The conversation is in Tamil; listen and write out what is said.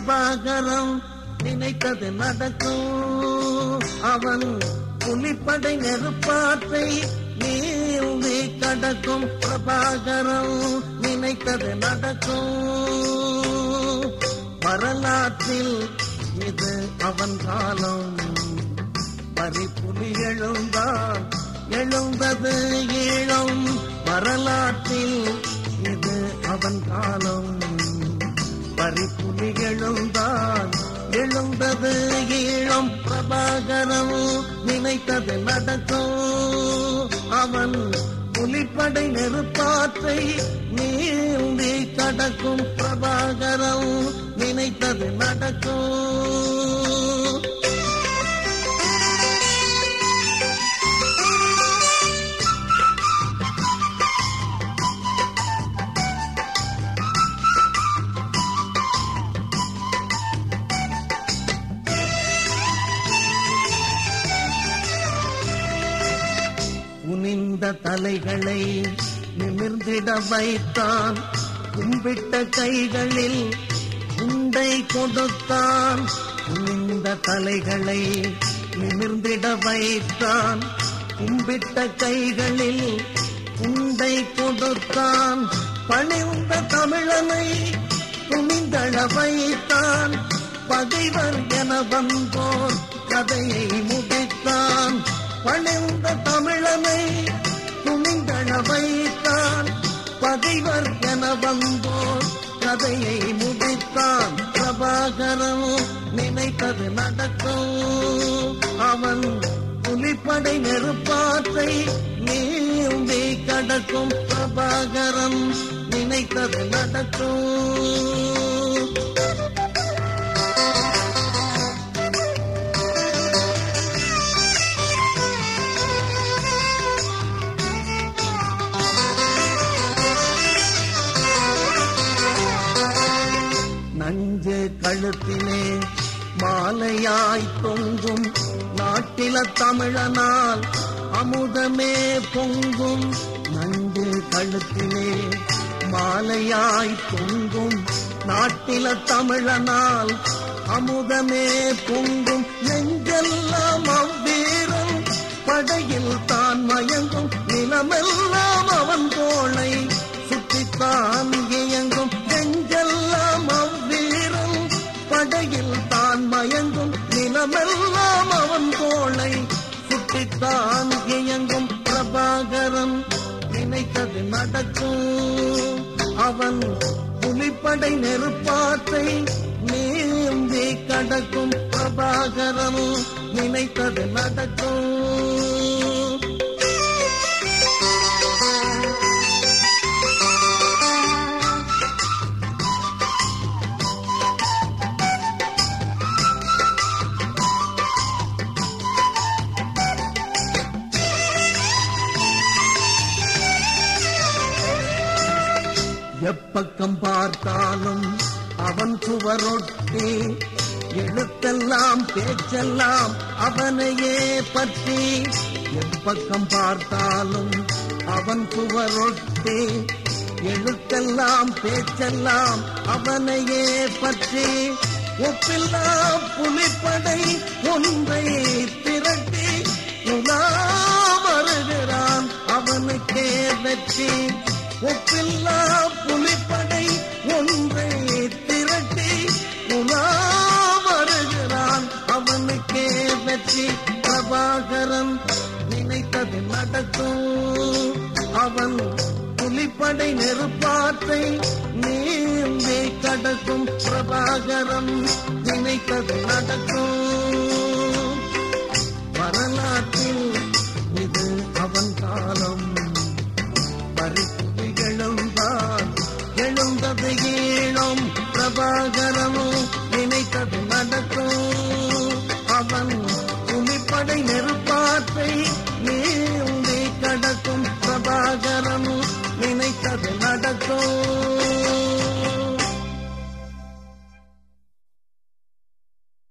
பிரபாகரம் நினைத்தது நடக்கும் அவன் புலிப்படை நெருப்பாற்றை நீந்தி கடக்கும் பிரபாகரம் நினைத்தது நடக்கும் வரலாற்றில் இது அவன் காலம் பறிப்புலி எழுந்தான் எழுந்தது ஈழம் வரலாற்றில் இது அவன் காலம் பறிப்புலி எழுந்தான் எழுந்தது ஈழம் பிரபாகரம் நினைத்தது நடக்கும் அவன் புலிப்படை நெருப்பாற்றை நீந்தி கடக்கும் பிரபாகரம் நினைத்தது நடக்கும் குனிந்த தலைகளை நிமிர்ந்திட வைத்தான் கும்பிட்ட கைகளில் உண்டை கொடுத்தான் குனிந்த தலைகளை நிமிர்ந்திட வைத்தான் கும்பிட்ட கைகளில் உண்டை கொடுத்தான் பணிந்த தமிழனை துணிந்தழ வைத்தான் பகைவர் என வந்தோர் கதையை முடித்தான் பணிந்த தமிழனை துணிந்தழ வைத்தான் பகைவர் என வந்தோர் கதையை முடித்தான் பிரபாகரம் நினைத்தது நடக்கும் அவன் புலிப்படை நெருப்பாற்றை நீந்தி கடக்கும் பிரபாகரம் நினைத்தது நடக்கும் நஞ்சு கழுத்திலே மாலையாய் தொங்கும் நாட்டில தமிழனால் அமுதமே பொங்கும் நஞ்சு கழுத்திலே மாலையாய் தொங்கும் நாட்டில தமிழனால் அமுதமே பொங்கும் நெஞ்செல்லாம் அவ்வீரம் படையில் தான் மயங்கும் நிலமெல்லாம் அவன் தோளை சுற்றித்தான் இயங்கும் நெஞ்செல்லாம் அவ்வீரம் படையில் தான் மயங்கும் நிலமெல்லாம் அவன் தோளை சுற்றித்தான் இயங்கும் பிரபாகரன் நினைத்தது நடக்கும் அவன் புலிப்படை நெருப்பாற்றை நீந்தி கடக்கும் பிரபாகரன் நினைத்தது நடக்கும் எப்பக்கம் பார்த்தாலும் அவன் சுவரொட்டி எழுத்தெல்லாம் பேச்செல்லாம் அவனையே பற்றி எப்பக்கம் பார்த்தாலும் அவன் சுவரொட்டி எழுத்தெல்லாம் பேச்செல்லாம் அவனையே பற்றி ஒப்பில்லா புலிப்படை ஒன்றை திரட்டி உலாம் வருகிறான் அவனுக்கே வெற்றி ஒப்பில்லா புலிப்படை ஒன்றை திரட்டி உலாம் வருகிறான் அவனுக்கே வெற்றி பிரபாகரன் நினைத்தது நடக்கும் அவன் புலிப்படை நெருப்பாற்றை நீந்தி கடக்கும் பிரபாகரன் நினைத்தது நடக்கும் வரலாற்றில் இது அவன் காலம் பறிப்பு